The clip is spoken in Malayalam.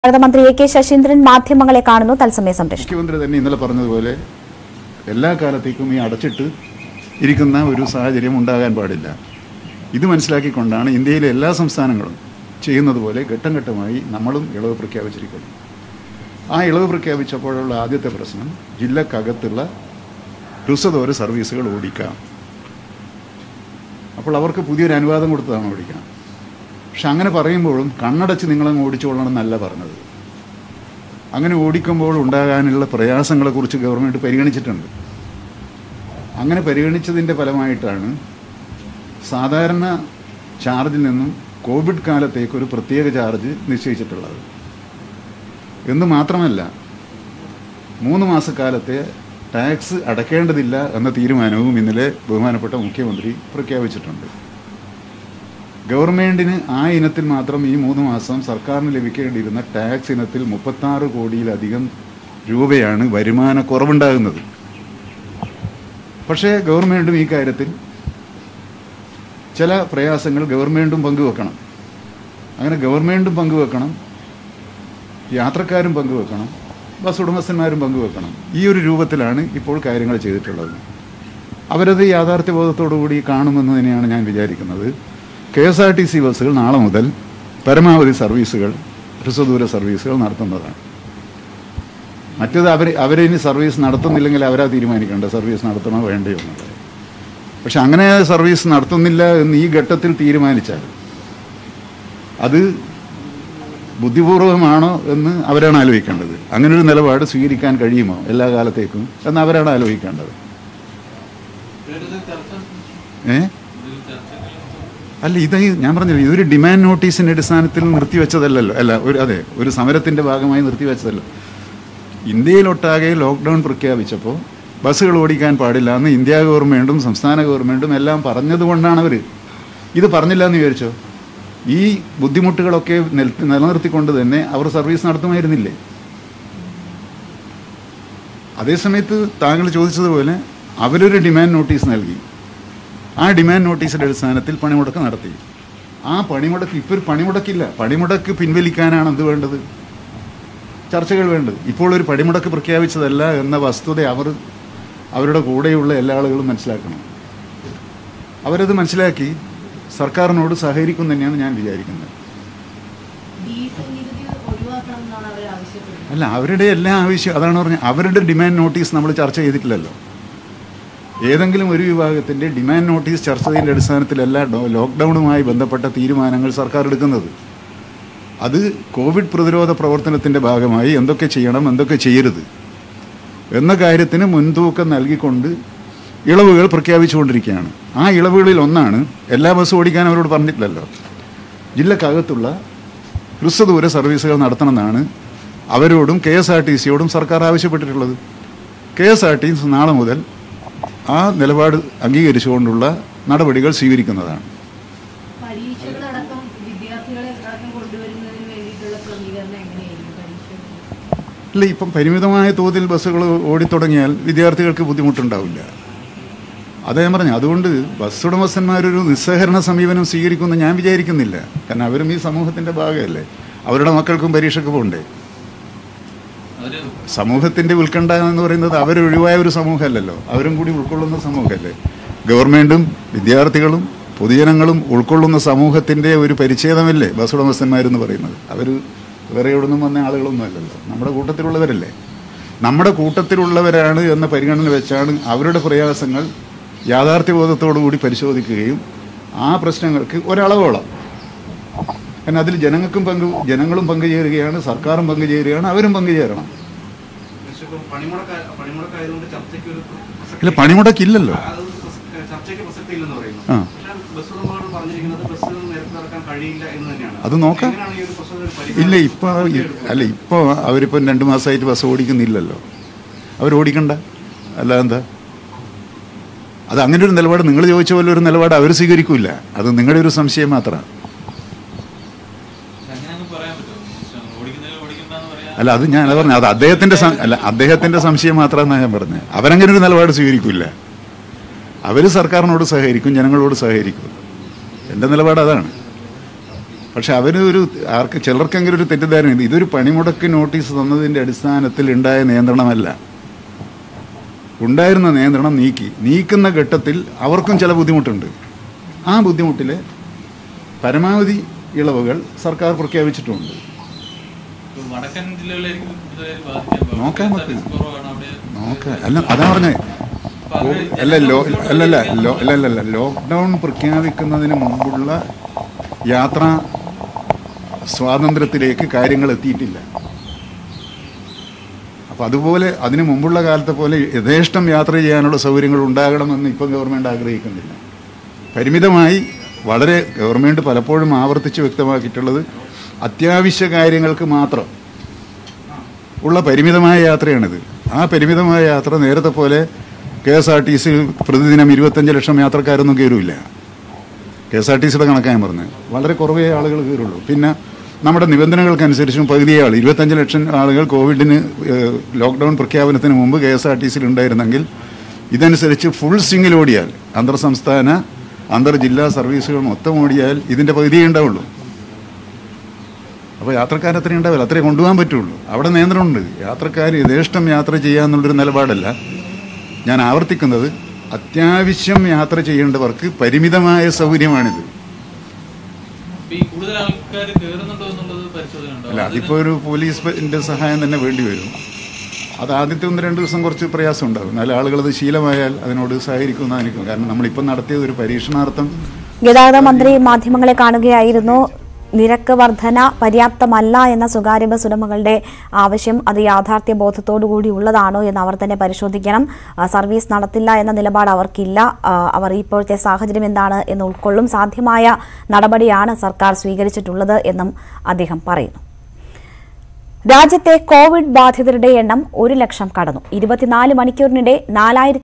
ഭാരത മന്ത്രി എ കെ ശശീന്ദ്രൻ മാധ്യമങ്ങളെ കാണുന്നു തത്സമയ സംരക്ഷണം മുഖ്യമന്ത്രി തന്നെ ഇന്നലെ പറഞ്ഞതുപോലെ എല്ലാ കാലത്തേക്കും ഈ അടച്ചിട്ട് ഇരിക്കുന്ന ഒരു സാഹചര്യം ഉണ്ടാകാൻ പാടില്ല ഇത് മനസ്സിലാക്കിക്കൊണ്ടാണ് ഇന്ത്യയിലെ എല്ലാ സംസ്ഥാനങ്ങളും ചെയ്യുന്നത് പോലെ ഘട്ടം ഘട്ടമായി നമ്മളും ഇളവ് പ്രഖ്യാപിച്ചിരിക്കുന്നു ആ ഇളവ് പ്രഖ്യാപിച്ചപ്പോഴുള്ള ആദ്യത്തെ പ്രശ്നം ജില്ലക്കകത്തുള്ള ഹ്രസ്വദൂര സർവീസുകൾ ഓടിക്കാം അപ്പോൾ അവർക്ക് പുതിയൊരു അനുവാദം കൊടുത്തതാണ് ഓടിക്കാൻ പക്ഷെ അങ്ങനെ പറയുമ്പോഴും കണ്ണടച്ച് നിങ്ങളങ്ങ് ഓടിച്ചോളണം എന്നല്ല പറഞ്ഞത് അങ്ങനെ ഓടിക്കുമ്പോൾ ഉണ്ടാകാനുള്ള പ്രയാസങ്ങളെക്കുറിച്ച് ഗവൺമെൻറ് പരിഗണിച്ചിട്ടുണ്ട് അങ്ങനെ പരിഗണിച്ചതിൻ്റെ ഫലമായിട്ടാണ് സാധാരണ ചാർജിൽ നിന്നും കോവിഡ് കാലത്തേക്ക് ഒരു പ്രത്യേക ചാർജ് നിശ്ചയിച്ചിട്ടുള്ളത് എന്ന് മാത്രമല്ല മൂന്ന് മാസക്കാലത്തെ ടാക്സ് അടയ്ക്കേണ്ടതില്ല എന്ന തീരുമാനവും ഇന്നലെ ബഹുമാനപ്പെട്ട മുഖ്യമന്ത്രി പ്രഖ്യാപിച്ചിട്ടുണ്ട് ഗവൺമെന്റിന് ആ ഇനത്തിൽ മാത്രം ഈ മൂന്ന് മാസം സർക്കാരിന് ലഭിക്കേണ്ടിയിരുന്ന ടാക്സ് ഇനത്തിൽ മുപ്പത്താറ് കോടിയിലധികം രൂപയാണ് വരുമാന കുറവുണ്ടാകുന്നത് പക്ഷേ ഗവൺമെന്റും ഈ കാര്യത്തിൽ ചില പ്രയാസങ്ങൾ ഗവൺമെന്റും പങ്കുവെക്കണം അങ്ങനെ ഗവൺമെന്റും പങ്കുവെക്കണം യാത്രക്കാരും പങ്കുവെക്കണം ബസ് ഉടമസ്ഥന്മാരും പങ്കുവെക്കണം ഈ ഒരു രൂപത്തിലാണ് ഇപ്പോൾ കാര്യങ്ങൾ ചെയ്തിട്ടുള്ളത് അവരത് യാഥാർത്ഥ്യബോധത്തോടു കൂടി കാണുമെന്ന് തന്നെയാണ് ഞാൻ വിചാരിക്കുന്നത് K S R T C ബസ്സുകൾ നാളെ മുതൽ പരമാവധി സർവീസുകൾ ഹ്രസ്വദൂര സർവീസുകൾ നടത്തുന്നതാണ് മറ്റേത് അവർ അവരിനി സർവീസ് നടത്തുന്നില്ലെങ്കിൽ അവരാ തീരുമാനിക്കേണ്ടത് സർവീസ് നടത്തണോ വേണ്ടയോ എന്നുള്ളത് പക്ഷെ അങ്ങനെ സർവീസ് നടത്തുന്നില്ല എന്ന് ഈ ഘട്ടത്തിൽ തീരുമാനിച്ചാൽ അത് ബുദ്ധിപൂർവമാണോ എന്ന് അവരാണ് ആലോചിക്കേണ്ടത് അങ്ങനെ ഒരു നിലപാട് സ്വീകരിക്കാൻ കഴിയുമോ എല്ലാ കാലത്തേക്കും എന്ന് അവരാണ് ആലോചിക്കേണ്ടത് ഏ അല്ല ഇത് ഈ- ഞാൻ പറഞ്ഞില്ല ഇതൊരു ഡിമാൻഡ് നോട്ടീസിന്റെ അടിസ്ഥാനത്തിൽ നിർത്തിവെച്ചതല്ലല്ലോ അല്ല ഒരു അതെ ഒരു സമരത്തിന്റെ ഭാഗമായി നിർത്തിവെച്ചതല്ലോ ഇന്ത്യയിലൊട്ടാകെ ലോക്ക്ഡൗൺ പ്രഖ്യാപിച്ചപ്പോൾ ബസ്സുകൾ ഓടിക്കാൻ പാടില്ല എന്ന് ഇന്ത്യ ഗവൺമെൻറ്റും സംസ്ഥാന ഗവൺമെൻറ്റും എല്ലാം പറഞ്ഞതുകൊണ്ടാണ് അവർ ഇത് പറഞ്ഞില്ല എന്ന് വിചാരിച്ചോ ഈ ബുദ്ധിമുട്ടുകളൊക്കെ നിൽ- നിലനിർത്തിക്കൊണ്ട് തന്നെ അവർ സർവീസ് നടത്തുമായിരുന്നില്ലേ അതേസമയത്ത് താങ്കൾ ചോദിച്ചതുപോലെ അവരൊരു ഡിമാൻഡ് നോട്ടീസ് നൽകി ആ ഡിമാൻഡ് നോട്ടീസിന്റെ അടിസ്ഥാനത്തിൽ പണിമുടക്ക് നടത്തി ആ പണിമുടക്ക് ഇപ്പോൾ ഒരു പണിമുടക്കില്ല പണിമുടക്ക് പിൻവലിക്കാനാണ് എന്ത് വേണ്ടത് ചർച്ചകൾ വേണ്ടത് ഇപ്പോൾ ഒരു പണിമുടക്ക് പ്രഖ്യാപിച്ചതല്ല എന്ന വസ്തുത അവർ അവരുടെ കൂടെയുള്ള എല്ലാ ആളുകളും മനസ്സിലാക്കണം അവരത് മനസ്സിലാക്കി സർക്കാരിനോട് സഹകരിക്കും തന്നെയാണ് ഞാൻ വിചാരിക്കുന്നത് ഡീസൽ നികുതി ഒഴിവാക്കണം എന്നാണ് അവർ ആവശ്യപ്പെടുന്നത് അല്ല അവരുടെ എല്ലാ ആവശ്യം അതാണ് പറഞ്ഞത് അവരുടെ ഡിമാൻഡ് നോട്ടീസ് നമ്മൾ ചർച്ച ചെയ്തിട്ടില്ലല്ലോ ഏതെങ്കിലും ഒരു വിഭാഗത്തിൻ്റെ ഡിമാൻഡ് നോട്ടീസ് ചർച്ച ചെയ്തതിൻ്റെ അടിസ്ഥാനത്തിലല്ല ഡോ- ലോക്ക്ഡൗണുമായി ബന്ധപ്പെട്ട തീരുമാനങ്ങൾ സർക്കാർ എടുക്കുന്നത് അത് കോവിഡ് പ്രതിരോധ പ്രവർത്തനത്തിൻ്റെ ഭാഗമായി എന്തൊക്കെ ചെയ്യണം എന്തൊക്കെ ചെയ്യരുത് എന്ന കാര്യത്തിന് മുൻതൂക്കം നൽകിക്കൊണ്ട് ഇളവുകൾ പ്രഖ്യാപിച്ചുകൊണ്ടിരിക്കുകയാണ് ആ ഇളവുകളിൽ ഒന്നാണ് എല്ലാ ബസ്സും ഓടിക്കാൻ അവരോട് പറഞ്ഞിട്ടില്ലല്ലോ ജില്ലക്കകത്തുള്ള ഹ്രസ്വദൂര സർവീസുകൾ നടത്തണമെന്നാണ് അവരോടും കെ എസ് ആർ ടി സിയോടും സർക്കാർ ആവശ്യപ്പെട്ടിട്ടുള്ളത് K S R T C നാളെ മുതൽ ആ നിലപാട് അംഗീകരിച്ചുകൊണ്ടുള്ള നടപടികൾ സ്വീകരിക്കുന്നതാണ് പരീക്ഷകളടക്കം വിദ്യാർത്ഥികളെ അടക്കം കൊണ്ടുവരുന്നതിന് വേണ്ടിയിട്ടുള്ള ക്രമീകരണം എങ്ങനെയായിരിക്കും പരീക്ഷ അല്ല ഇപ്പം പരിമിതമായ തോതിൽ ബസ്സുകൾ ഓടിത്തുടങ്ങിയാൽ വിദ്യാർത്ഥികൾക്ക് ബുദ്ധിമുട്ടുണ്ടാവില്ല അതാ ഞാൻ പറഞ്ഞു അതുകൊണ്ട് ബസ് ഉടമസ്ഥന്മാരൊരു നിസ്സഹരണ സമീപനം സ്വീകരിക്കുമെന്ന് ഞാൻ വിചാരിക്കുന്നില്ല കാരണം അവരും ഈ സമൂഹത്തിന്റെ ഭാഗമല്ലേ അവരുടെ മക്കൾക്കും പരീക്ഷയ്ക്ക് പോകണ്ടേ സമൂഹത്തിന്റെ ഉത്കണ്ഠ എന്ന് പറയുന്നത് അവരൊഴിവായ ഒരു സമൂഹമല്ലല്ലോ അവരും കൂടി ഉൾക്കൊള്ളുന്ന സമൂഹമല്ലേ ഗവൺമെന്റും വിദ്യാർത്ഥികളും പൊതുജനങ്ങളും ഉൾക്കൊള്ളുന്ന സമൂഹത്തിന്റെ ഒരു പരിച്ഛേദമല്ലേ ബസ് ഉടമസ്ഥന്മാരെന്ന് പറയുന്നത് അവർ വേറെ എവിടുന്നും വന്ന ആളുകളൊന്നും അല്ലല്ലോ നമ്മുടെ കൂട്ടത്തിലുള്ളവരല്ലേ നമ്മുടെ കൂട്ടത്തിലുള്ളവരാണ് എന്ന പരിഗണന വെച്ചാണ് അവരുടെ പ്രയാസങ്ങൾ യാഥാർത്ഥ്യബോധത്തോടു കൂടി പരിശോധിക്കുകയും ആ പ്രശ്നങ്ങൾക്ക് ഒരളവോളം കാരണം അതിൽ ജനങ്ങൾക്കും പങ്ക് ജനങ്ങളും പങ്കുചേരുകയാണ് സർക്കാരും പങ്കുചേരുകയാണ് അവരും പങ്കുചേരണം പക്ഷേ ഇപ്പം പണിമുടക്ക- പണിമുടക്കായതുകൊണ്ട് ചർച്ചയ്ക്ക് ഒരു പ്രസക്തി- ഇല്ല പണിമുടക്കില്ലല്ലോ അത് പ്രസ- ചർച്ചയ്ക്ക് പ്രസക്തി ഇല്ലെന്ന് പറയുന്നു ആ. പക്ഷേ ബസ് ഉടമകൾ പറഞ്ഞിരിക്കുന്നത് ബസ് നേരത്തെ നടക്കാൻ കഴിയില്ല എന്ന് തന്നെയാണ് അത് നോക്കാം. എങ്ങനെയാണ് ഈ ഒരു പ്രശ്നത്തിന് ഒരു പരിഹാരം? ഇല്ല ഇപ്പൊ ഇ- അല്ല ഇപ്പൊ അവരിപ്പം രണ്ട് മാസമായിട്ട് ബസ് ഓടിക്കുന്നില്ലല്ലോ അവർ ഓടിക്കണ്ട അല്ല എന്താ അത് അങ്ങനെ ഒരു നിലപാട് നിങ്ങൾ ചോദിച്ച പോലെ ഒരു നിലപാട് അവർ സ്വീകരിക്കൂല അത് നിങ്ങളുടെ ഒരു സംശയം മാത്രമാണ് അങ്ങനെ അങ്ങ് പറയാൻ പറ്റുമോ ഓടിക്കുന്നതിൽ ഓടിക്കണ്ടെന്ന് പറയാൻ അല്ല അത് ഞാൻ പറഞ്ഞു അത് അദ്ദേഹത്തിന്റെ സം- അല്ല അദ്ദേഹത്തിന്റെ സംശയം മാത്രമെന്നാണ് ഞാൻ പറഞ്ഞത് അവരങ്ങനെ ഒരു നിലപാട് സ്വീകരിക്കില്ല അവർ സർക്കാരിനോട് സഹകരിക്കും ജനങ്ങളോട് സഹകരിക്കും എൻ്റെ നിലപാട് അതാണ് പക്ഷെ അവർ ഒരു ആർക്ക് ചിലർക്കെങ്കിലും ഒരു തെറ്റിദ്ധാരണയുണ്ട് ഇതൊരു പണിമുടക്ക് നോട്ടീസ് തന്നതിൻ്റെ അടിസ്ഥാനത്തിൽ ഉണ്ടായ നിയന്ത്രണമല്ല ഉണ്ടായിരുന്ന നിയന്ത്രണം നീക്കി നീക്കുന്ന ഘട്ടത്തിൽ അവർക്കും ചില ബുദ്ധിമുട്ടുണ്ട് ആ ബുദ്ധിമുട്ടിൽ പരമാവധി ഇളവുകൾ സർക്കാർ പ്രഖ്യാപിച്ചിട്ടുണ്ട് ഇപ്പൊ വടക്കൻ ജില്ലകളിലായിരിക്കും ഇതുവരെ ബാധിക്കാൻ നോക്കാൻ പാടില്ല. പറ്റില്ല. സർവീസ് കുറവാണ് അവിടെ നോക്ക അല്ല അതാ പറഞ്ഞേ അപ്പൊ അവര് അല്ല ലോ അല്ലല്ല ലോ അല്ലല്ല ലോക്ക്ഡൗൺ പ്രഖ്യാപിക്കുന്നതിന് മുമ്പുള്ള യാത്രാ സ്വാതന്ത്ര്യത്തിലേക്ക് കാര്യങ്ങൾ എത്തിയിട്ടില്ല അപ്പം അതുപോലെ അതിനു മുമ്പുള്ള കാലത്തെ പോലെ യഥേഷ്ടം യാത്ര ചെയ്യാനുള്ള സൗകര്യങ്ങൾ ഉണ്ടാകണമെന്ന് ഇപ്പം ഗവൺമെൻറ് ആഗ്രഹിക്കുന്നില്ല പരിമിതമായി വളരെ ഗവൺമെൻറ് പലപ്പോഴും ആവർത്തിച്ച് വ്യക്തമാക്കിയിട്ടുള്ളത് അത്യാവശ്യ കാര്യങ്ങൾക്ക് മാത്രം ഉള്ള പരിമിതമായ യാത്രയാണിത് ആ പരിമിതമായ യാത്ര നേരത്തെ പോലെ K S R T C പ്രതിദിനം ഇരുപത്തഞ്ച് ലക്ഷം യാത്രക്കാരൊന്നും കയറില്ല കെ എസ് ആർ ടി സിയുടെ കണക്കാണ് ഞാൻ പറഞ്ഞത് വളരെ കുറവേ ആളുകൾ കയറുള്ളൂ പിന്നെ നമ്മുടെ നിബന്ധനകൾക്കനുസരിച്ചും പകുതിയെ ആൾ ഇരുപത്തഞ്ച് ലക്ഷം ആളുകൾ കോവിഡിന് ഏഹ്, ലോക്ക്ഡൗൺ പ്രഖ്യാപനത്തിന് മുമ്പ് കെ എസ് ആർ ടി സിയിൽ ഉണ്ടായിരുന്നെങ്കിൽ ഇതനുസരിച്ച് ഫുൾ സ്വിങ്ങിൽ ഓടിയാൽ അന്തർ സംസ്ഥാന അന്തർ ജില്ലാ സർവീസുകൾ മൊത്തം ഓടിയാൽ ഇതിൻ്റെ പകുതിയേ ഉണ്ടാവുള്ളൂ അപ്പോൾ യാത്രക്കാർ അത്രയും ഉണ്ടാവില്ല അത്രയും കൊണ്ടുപോകാൻ പറ്റുള്ളൂ അവിടെ നിയന്ത്രണമുണ്ട് യാത്രക്കാർ യഥേഷ്ടം യാത്ര ചെയ്യാന്നുള്ളൊരു നിലപാടല്ല ഞാൻ ആവർത്തിക്കുന്നത് അത്യാവശ്യം യാത്ര ചെയ്യേണ്ടവർക്ക് പരിമിതമായ സൗകര്യമാണിത് ഇപ്പൊ ഈ കൂടുതൽ ആൾക്കാർ കയറുന്നുണ്ടോ എന്നുള്ളത് പരിശോധന ഉണ്ടോ അല്ല അതിപ്പോൾ ഒരു പോലീസിന്റെ സഹായം തന്നെ വേണ്ടി വരും അത് ആദ്യത്തെ ഒന്ന് രണ്ട് ദിവസം കുറച്ച് പ്രയാസം ഉണ്ടാകും എന്നാൽ ആളുകൾ അത് ശീലമായാൽ അതിനോട് സഹകരിക്കുമെന്നായിരിക്കും കാരണം നമ്മളിപ്പം നടത്തിയത് ഒരു പരീക്ഷണാർത്ഥം ഗതാഗത മന്ത്രി മാധ്യമങ്ങളെ കാണുകയായിരുന്നു നിരക്ക് വർധന പര്യാപ്തമല്ല എന്ന സ്വകാര്യ ബസ് ഉടമകളുടെ ആവശ്യം അത് യാഥാർത്ഥ്യ ബോധത്തോടുകൂടി ഉള്ളതാണോ എന്ന് അവർ തന്നെ പരിശോധിക്കണം ആ, സർവീസ് നടത്തില്ല എന്ന നിലപാട് അവർക്കില്ല ആ, അവർ ഇപ്പോഴത്തെ സാഹചര്യം എന്താണ് എന്ന് ഉൾക്കൊള്ളും സാധ്യമായ നടപടിയാണ് സർക്കാർ സ്വീകരിച്ചിട്ടുള്ളത് എന്നും അദ്ദേഹം പറയുന്നു രാജ്യത്തെ കോവിഡ് ബാധിതരുടെ എണ്ണം ഒരു ലക്ഷം കടന്നു ഇരുപത്തിനാല് മണിക്കൂറിനിടെ നാലായിരത്തി